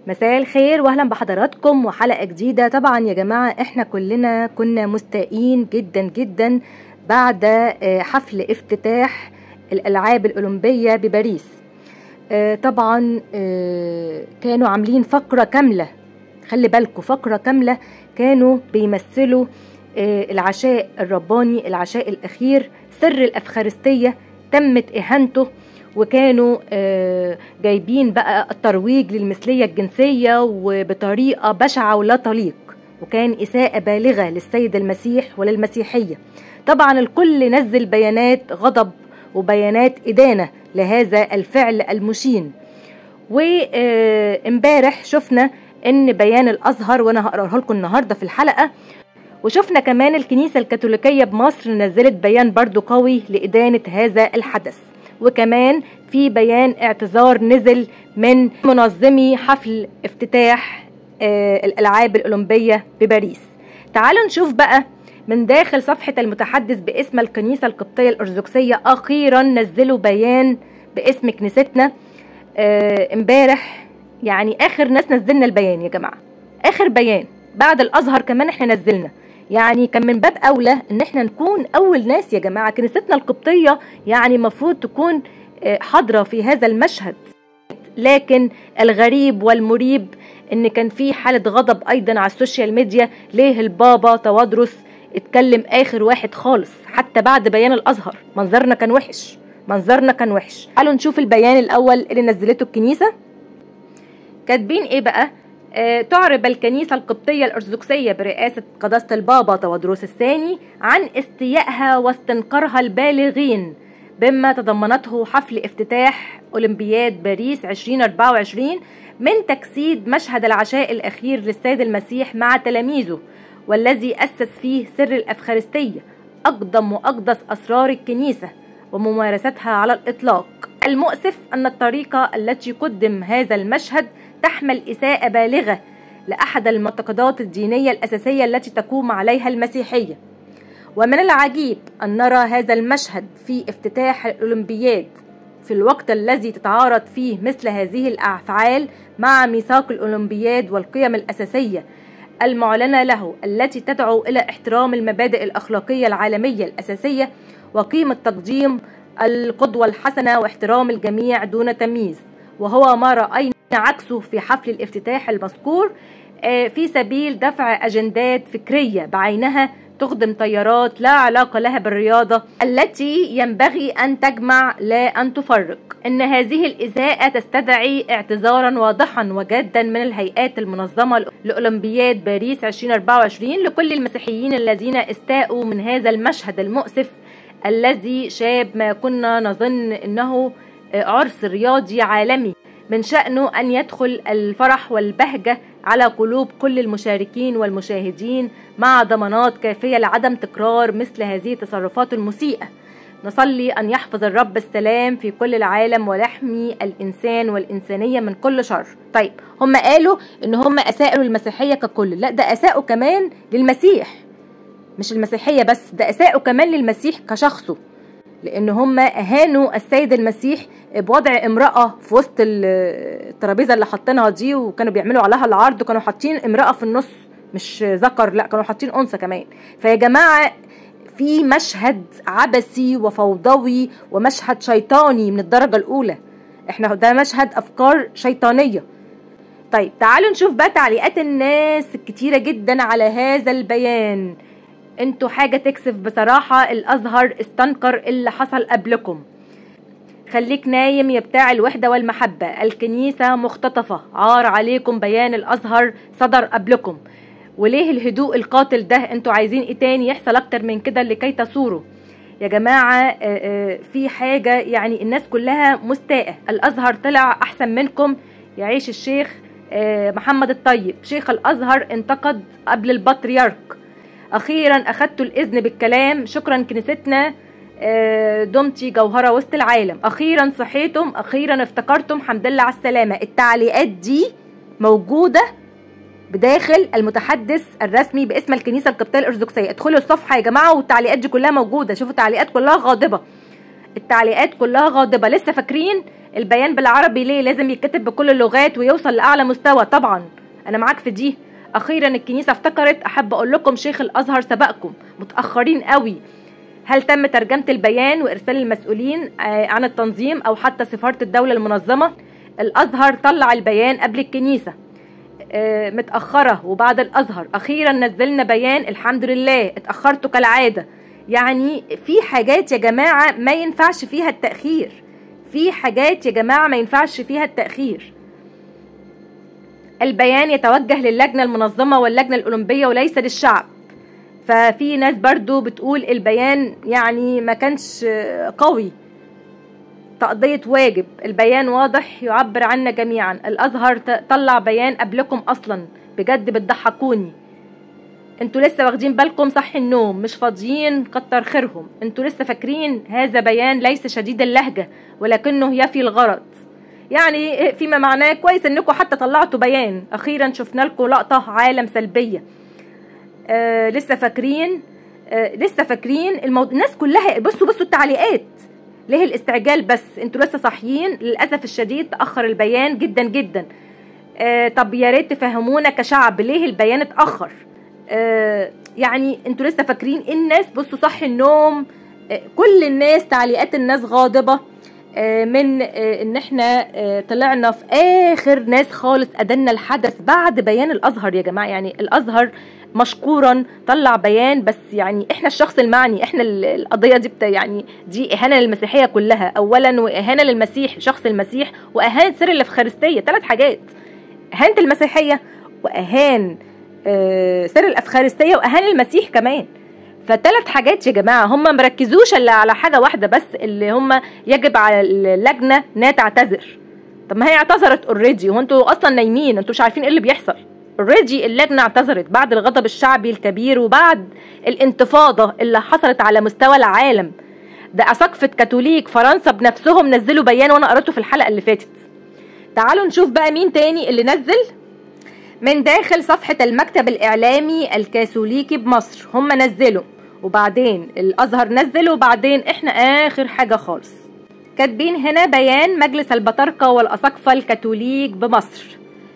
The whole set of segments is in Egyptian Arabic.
مساء الخير واهلا بحضراتكم وحلقه جديده طبعا يا جماعه احنا كلنا كنا مستائين جدا جدا بعد آه، حفل افتتاح الالعاب الاولمبيه بباريس آه، طبعا آه، كانوا عاملين فقره كامله خلي بالكم فقره كامله كانوا بيمثلوا العشاء الرباني العشاء الاخير سر الافخارستيه تمت اهانته وكانوا جايبين بقى الترويج للمثليه الجنسيه وبطريقه بشعه ولا تليق وكان اساءه بالغه للسيد المسيح وللمسيحيه طبعا الكل نزل بيانات غضب وبيانات ادانه لهذا الفعل المشين وامبارح شفنا ان بيان الازهر وانا هقراه لكم النهارده في الحلقه وشفنا كمان الكنيسة الكاثوليكية بمصر نزلت بيان برضو قوي لإدانة هذا الحدث وكمان في بيان اعتذار نزل من منظمي حفل افتتاح آه الألعاب الأولمبية بباريس تعالوا نشوف بقى من داخل صفحة المتحدث باسم الكنيسة القبطية الأرثوذكسية أخيرا نزلوا بيان باسم كنيستنا آه، امبارح آه يعني آخر ناس نزلنا البيان يا جماعة آخر بيان بعد الأزهر كمان احنا نزلنا يعني كان من باب اولى ان احنا نكون اول ناس يا جماعه كنيستنا القبطيه يعني المفروض تكون آه، حاضره في هذا المشهد لكن الغريب والمريب ان كان في حاله غضب ايضا على السوشيال ميديا ليه البابا توادرس اتكلم اخر واحد خالص حتى بعد بيان الازهر منظرنا كان وحش منظرنا كان وحش تعالوا نشوف البيان الاول اللي نزلته الكنيسه كاتبين ايه بقى آه، تعرب الكنيسة القبطية الأرثوذكسية برئاسة قداسة البابا تودروس الثاني عن استيائها واستنكارها البالغين بما تضمنته حفل افتتاح أولمبياد باريس 2024 من تجسيد مشهد العشاء الأخير للسيد المسيح مع تلاميذه والذي أسس فيه سر الأفخارستية أقدم وأقدس أسرار الكنيسة وممارستها على الإطلاق المؤسف أن الطريقة التي قدم هذا المشهد تحمل إساءة بالغة لأحد المعتقدات الدينية الأساسية التي تقوم عليها المسيحية ومن العجيب أن نرى هذا المشهد في افتتاح الأولمبياد في الوقت الذي تتعارض فيه مثل هذه الأفعال مع ميثاق الأولمبياد والقيم الأساسية المعلنة له التي تدعو إلى احترام المبادئ الأخلاقية العالمية الأساسية وقيمة تقديم القدوة الحسنة واحترام الجميع دون تمييز وهو ما رأينا عكسه في حفل الافتتاح المذكور آه، في سبيل دفع أجندات فكرية بعينها تخدم تيارات لا علاقة لها بالرياضة التي ينبغي أن تجمع لا أن تفرق إن هذه الإساءة تستدعي اعتذارا واضحا وجادا من الهيئات المنظمة لأولمبياد باريس 2024 لكل المسيحيين الذين استاءوا من هذا المشهد المؤسف الذي شاب ما كنا نظن أنه عرس رياضي عالمي من شأنه أن يدخل الفرح والبهجة على قلوب كل المشاركين والمشاهدين مع ضمانات كافية لعدم تكرار مثل هذه التصرفات المسيئة نصلي أن يحفظ الرب السلام في كل العالم ويحمي الإنسان والإنسانية من كل شر طيب هم قالوا إن هم أساءوا للمسيحية ككل لا ده أساءوا كمان للمسيح مش المسيحية بس ده أساءوا كمان للمسيح كشخصه لان هم اهانوا السيد المسيح بوضع امراه في وسط الترابيزه اللي حاطينها دي وكانوا بيعملوا عليها العرض وكانوا حاطين امراه في النص مش ذكر لا كانوا حاطين انثى كمان فيا جماعه في مشهد عبثي وفوضوي ومشهد شيطاني من الدرجه الاولى احنا ده مشهد افكار شيطانيه طيب تعالوا نشوف بقى تعليقات الناس الكتيره جدا على هذا البيان انتوا حاجة تكسف بصراحة الازهر استنكر اللي حصل قبلكم خليك نايم يا بتاع الوحدة والمحبة الكنيسة مختطفة عار عليكم بيان الازهر صدر قبلكم وليه الهدوء القاتل ده انتوا عايزين ايه تاني يحصل اكتر من كده لكي تصوروا يا جماعة في حاجة يعني الناس كلها مستاءة الازهر طلع احسن منكم يعيش الشيخ محمد الطيب شيخ الازهر انتقد قبل البطريرك اخيرا اخدتوا الاذن بالكلام شكرا كنيستنا آه، دمتي جوهرة وسط العالم اخيرا صحيتم اخيرا افتكرتم حمد لله على السلامة التعليقات دي موجودة بداخل المتحدث الرسمي باسم الكنيسة القبطية الأرثوذكسية ادخلوا الصفحة يا جماعة والتعليقات دي كلها موجودة شوفوا التعليقات كلها غاضبة التعليقات كلها غاضبة لسه فاكرين البيان بالعربي ليه لازم يتكتب بكل اللغات ويوصل لاعلى مستوى طبعا انا معاك في دي اخيرا الكنيسه افتكرت احب اقول لكم شيخ الازهر سبقكم متاخرين قوي هل تم ترجمه البيان وارسال المسؤولين آه، عن التنظيم او حتى سفاره الدوله المنظمه الازهر طلع البيان قبل الكنيسه آه، متاخره وبعد الازهر اخيرا نزلنا بيان الحمد لله اتاخرتوا كالعاده يعني في حاجات يا جماعه ما ينفعش فيها التاخير في حاجات يا جماعه ما ينفعش فيها التاخير البيان يتوجه للجنه المنظمه واللجنه الاولمبيه وليس للشعب ففي ناس برضو بتقول البيان يعني ما كانش قوي تقضية واجب البيان واضح يعبر عنا جميعا الأزهر طلع بيان قبلكم أصلا بجد بتضحكوني انتوا لسه واخدين بالكم صح النوم مش فاضيين كتر خيرهم انتوا لسه فاكرين هذا بيان ليس شديد اللهجة ولكنه يفي الغرض يعني فيما معناه كويس انكم حتى طلعتوا بيان اخيرا شفنا لكم لقطة عالم سلبية آه لسه فاكرين آه لسه فاكرين الموضوع الناس كلها بصوا بصوا التعليقات ليه الاستعجال بس انتوا لسه صاحيين للاسف الشديد تاخر البيان جدا جدا آه طب يا ريت تفهمونا كشعب ليه البيان اتاخر آه يعني انتوا لسه فاكرين إيه الناس بصوا صح النوم آه كل الناس تعليقات الناس غاضبه آه من آه ان احنا آه طلعنا في اخر ناس خالص ادنا الحدث بعد بيان الازهر يا جماعه يعني الازهر مشكورا طلع بيان بس يعني احنا الشخص المعني احنا القضيه دي بتا يعني دي اهانه للمسيحيه كلها اولا واهانه للمسيح شخص المسيح واهانه سر الافخارستيه ثلاث حاجات اهانه المسيحيه واهان آه سر الافخارستيه واهان المسيح كمان فثلاث حاجات يا جماعه هم مركزوش الا على حاجه واحده بس اللي هم يجب على اللجنه انها تعتذر طب ما هي اعتذرت اوريدي هو انتوا اصلا نايمين انتوا مش عارفين ايه اللي بيحصل اوريدي اللجنه اعتذرت بعد الغضب الشعبي الكبير وبعد الانتفاضه اللي حصلت على مستوى العالم ده اساقفه كاثوليك فرنسا بنفسهم نزلوا بيان وانا قريته في الحلقه اللي فاتت تعالوا نشوف بقى مين تاني اللي نزل من داخل صفحة المكتب الإعلامي الكاثوليكي بمصر هم نزلوا وبعدين الأزهر نزل وبعدين إحنا آخر حاجة خالص كاتبين هنا بيان مجلس البطاركة والأساقفة الكاثوليك بمصر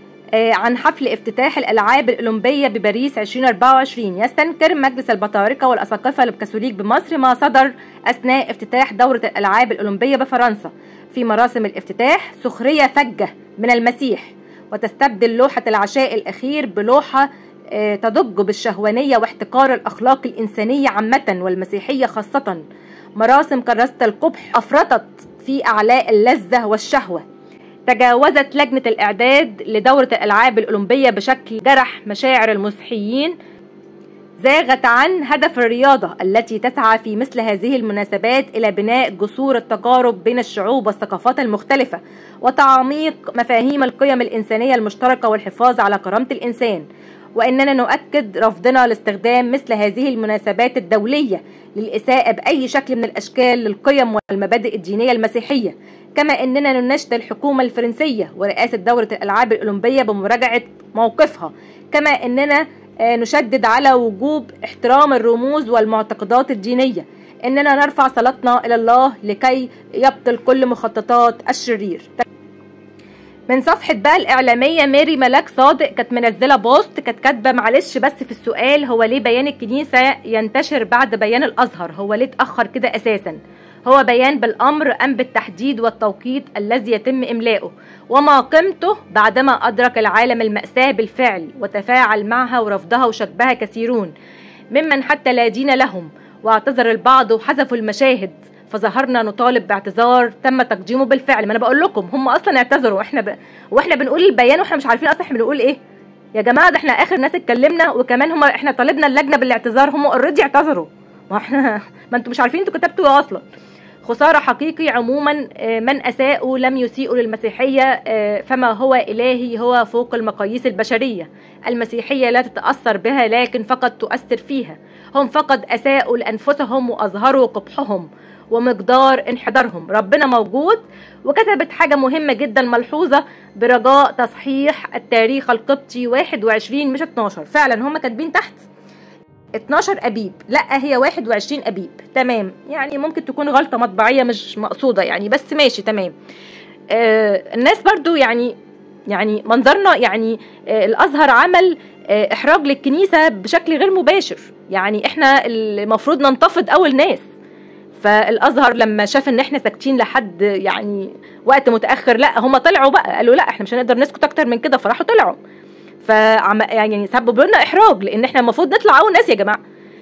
عن حفل افتتاح الألعاب الأولمبية بباريس 2024 يستنكر مجلس البطاركة والأساقفة الكاثوليك بمصر ما صدر أثناء افتتاح دورة الألعاب الأولمبية بفرنسا في مراسم الافتتاح سخرية فجة من المسيح وتستبدل لوحة العشاء الأخير بلوحة تضج بالشهوانية واحتقار الأخلاق الإنسانية عامة والمسيحية خاصة مراسم كراسة القبح أفرطت في أعلاء اللذة والشهوة تجاوزت لجنة الإعداد لدورة الألعاب الأولمبية بشكل جرح مشاعر المسيحيين زاغت عن هدف الرياضة التي تسعى في مثل هذه المناسبات إلى بناء جسور التقارب بين الشعوب والثقافات المختلفة وتعميق مفاهيم القيم الإنسانية المشتركة والحفاظ على كرامة الإنسان وإننا نؤكد رفضنا لاستخدام مثل هذه المناسبات الدولية للإساءة بأي شكل من الأشكال للقيم والمبادئ الدينية المسيحية كما أننا نناشد الحكومة الفرنسية ورئاسة دورة الألعاب الأولمبية بمراجعة موقفها كما أننا نشدد على وجوب احترام الرموز والمعتقدات الدينية إننا نرفع صلاتنا إلى الله لكي يبطل كل مخططات الشرير من صفحة بقى الإعلامية ماري ملاك صادق كانت منزلة بوست كانت كاتبة معلش بس في السؤال هو ليه بيان الكنيسة ينتشر بعد بيان الأزهر هو ليه اتأخر كده أساسا هو بيان بالأمر أم بالتحديد والتوقيت الذي يتم إملاؤه وما قيمته بعدما أدرك العالم المأساة بالفعل وتفاعل معها ورفضها وشكبها كثيرون ممن حتى لا دين لهم واعتذر البعض وحذفوا المشاهد فظهرنا نطالب باعتذار تم تقديمه بالفعل ما انا بقول لكم هم اصلا اعتذروا احنا ب... واحنا بنقول البيان واحنا مش عارفين اصلا احنا بنقول ايه يا جماعه ده احنا اخر ناس اتكلمنا وكمان هم احنا طالبنا اللجنه بالاعتذار هم اوريدي اعتذروا ما احنا ما انتوا مش عارفين انتوا كتبتوا ايه اصلا خسارة حقيقي عموما من أساءوا لم يسيئوا للمسيحية فما هو إلهي هو فوق المقاييس البشرية المسيحية لا تتأثر بها لكن فقط تؤثر فيها هم فقط أساءوا لأنفسهم وأظهروا قبحهم ومقدار انحدارهم ربنا موجود وكتبت حاجة مهمة جدا ملحوظة برجاء تصحيح التاريخ القبطي 21 مش 12 فعلا هم كاتبين تحت 12 ابيب لا هي 21 ابيب تمام يعني ممكن تكون غلطه مطبعيه مش مقصوده يعني بس ماشي تمام آه الناس برضو يعني يعني منظرنا يعني آه الازهر عمل آه احراج للكنيسه بشكل غير مباشر يعني احنا المفروض ننتفض اول ناس فالازهر لما شاف ان احنا ساكتين لحد يعني وقت متاخر لا هم طلعوا بقى قالوا لا احنا مش هنقدر نسكت اكتر من كده فراحوا طلعوا فعم يعني سببوا لنا احراج لان احنا المفروض نطلع اول ناس يا جماعه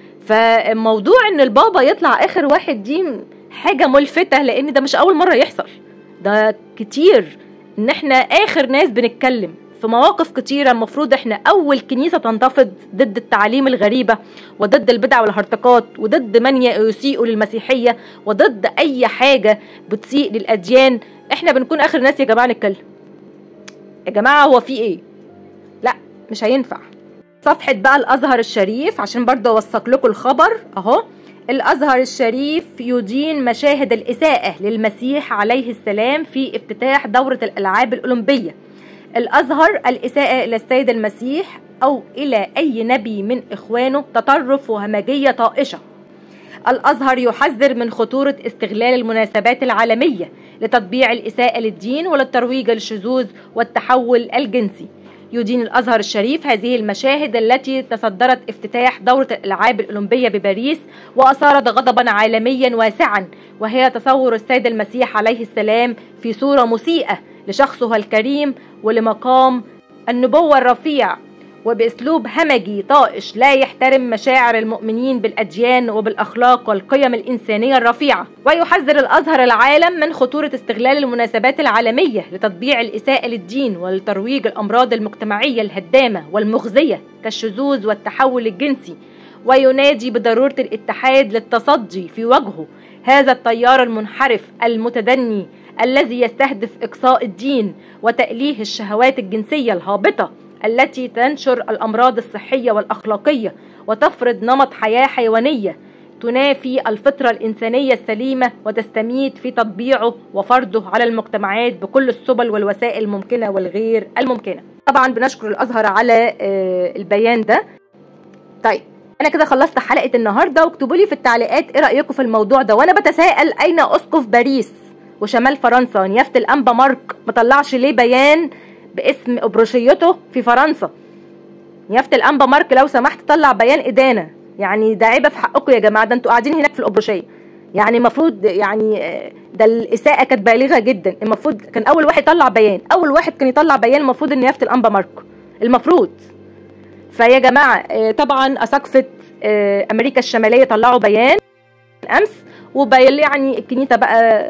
فموضوع ان البابا يطلع اخر واحد دي حاجه ملفته لان ده مش اول مره يحصل ده كتير ان احنا اخر ناس بنتكلم في مواقف كتيرة المفروض احنا أول كنيسة تنتفض ضد التعاليم الغريبة وضد البدع والهرطقات وضد من يسيء للمسيحية وضد أي حاجة بتسيء للأديان احنا بنكون آخر ناس يا جماعة نتكلم يا جماعة هو في ايه؟ لا مش هينفع صفحة بقى الأزهر الشريف عشان برضه أوثق لكم الخبر أهو الأزهر الشريف يدين مشاهد الإساءة للمسيح عليه السلام في افتتاح دورة الألعاب الأولمبية الأزهر الإساءة إلى السيد المسيح أو إلى أي نبي من إخوانه تطرف وهمجية طائشة الأزهر يحذر من خطورة استغلال المناسبات العالمية لتطبيع الإساءة للدين وللترويج للشذوذ والتحول الجنسي يدين الأزهر الشريف هذه المشاهد التي تصدرت افتتاح دورة الألعاب الأولمبية بباريس وأثارت غضبا عالميا واسعا وهي تصور السيد المسيح عليه السلام في صورة مسيئة لشخصه الكريم ولمقام النبوة الرفيع وبأسلوب همجي طائش لا يحترم مشاعر المؤمنين بالأديان وبالأخلاق والقيم الإنسانية الرفيعة ويحذر الأزهر العالم من خطورة استغلال المناسبات العالمية لتطبيع الإساءة للدين ولترويج الأمراض المجتمعية الهدامة والمخزية كالشذوذ والتحول الجنسي وينادي بضرورة الاتحاد للتصدي في وجهه هذا التيار المنحرف المتدني الذي يستهدف إقصاء الدين وتأليه الشهوات الجنسية الهابطة التي تنشر الأمراض الصحية والأخلاقية وتفرض نمط حياة حيوانية تنافي الفطرة الإنسانية السليمة وتستميت في تطبيعه وفرضه على المجتمعات بكل السبل والوسائل الممكنة والغير الممكنة طبعا بنشكر الأزهر على البيان ده طيب انا كده خلصت حلقه النهارده واكتبوا لي في التعليقات ايه رايكم في الموضوع ده وانا بتساءل اين اسقف باريس وشمال فرنسا نيافه الانبا مارك ما طلعش ليه بيان باسم ابروشيته في فرنسا نيافه الانبا مارك لو سمحت طلع بيان ادانه يعني ده عيبه في حقكم يا جماعه ده انتوا قاعدين هناك في الابروشيه يعني المفروض يعني ده الاساءه كانت بالغه جدا المفروض كان اول واحد يطلع بيان اول واحد كان يطلع بيان المفروض ان نيافه الانبا مارك المفروض فيا جماعه طبعا اساقفه امريكا الشماليه طلعوا بيان امس وبيان يعني الكنيسه بقى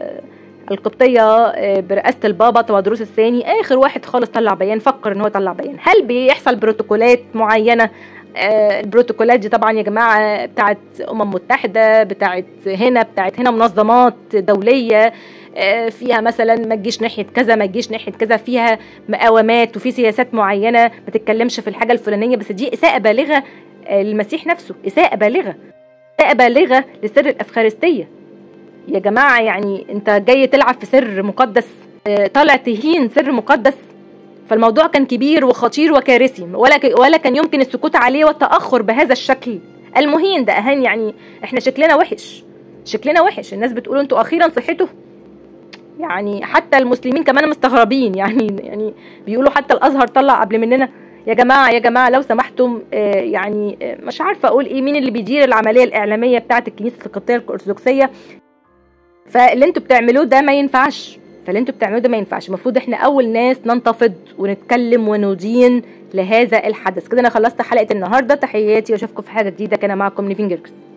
القبطيه برئاسه البابا تودروس الثاني اخر واحد خالص طلع بيان فكر ان هو يطلع بيان هل بيحصل بروتوكولات معينه البروتوكولات دي طبعا يا جماعه بتاعت امم متحده بتاعت هنا بتاعت هنا منظمات دوليه فيها مثلا ما تجيش ناحيه كذا ما تجيش ناحيه كذا فيها مقاومات وفي سياسات معينه ما تتكلمش في الحاجه الفلانيه بس دي اساءه بالغه للمسيح نفسه اساءه بالغه اساءه بالغه لسر الافخارستيه يا جماعه يعني انت جاي تلعب في سر مقدس طالع تهين سر مقدس فالموضوع كان كبير وخطير وكارثي ولا ولا كان يمكن السكوت عليه والتاخر بهذا الشكل المهين ده اهان يعني احنا شكلنا وحش شكلنا وحش الناس بتقول انتوا اخيرا صحيتوا يعني حتى المسلمين كمان مستغربين يعني يعني بيقولوا حتى الازهر طلع قبل مننا يا جماعه يا جماعه لو سمحتم آه يعني آه مش عارفه اقول ايه مين اللي بيدير العمليه الاعلاميه بتاعه الكنيسه القبطيه الارثوذكسيه فاللي انتوا بتعملوه ده ما ينفعش فاللي انتوا بتعملوه ده ما ينفعش المفروض احنا اول ناس ننتفض ونتكلم وندين لهذا الحدث كده انا خلصت حلقه النهارده تحياتي واشوفكم في حاجه جديده كان معكم نيفين جيركس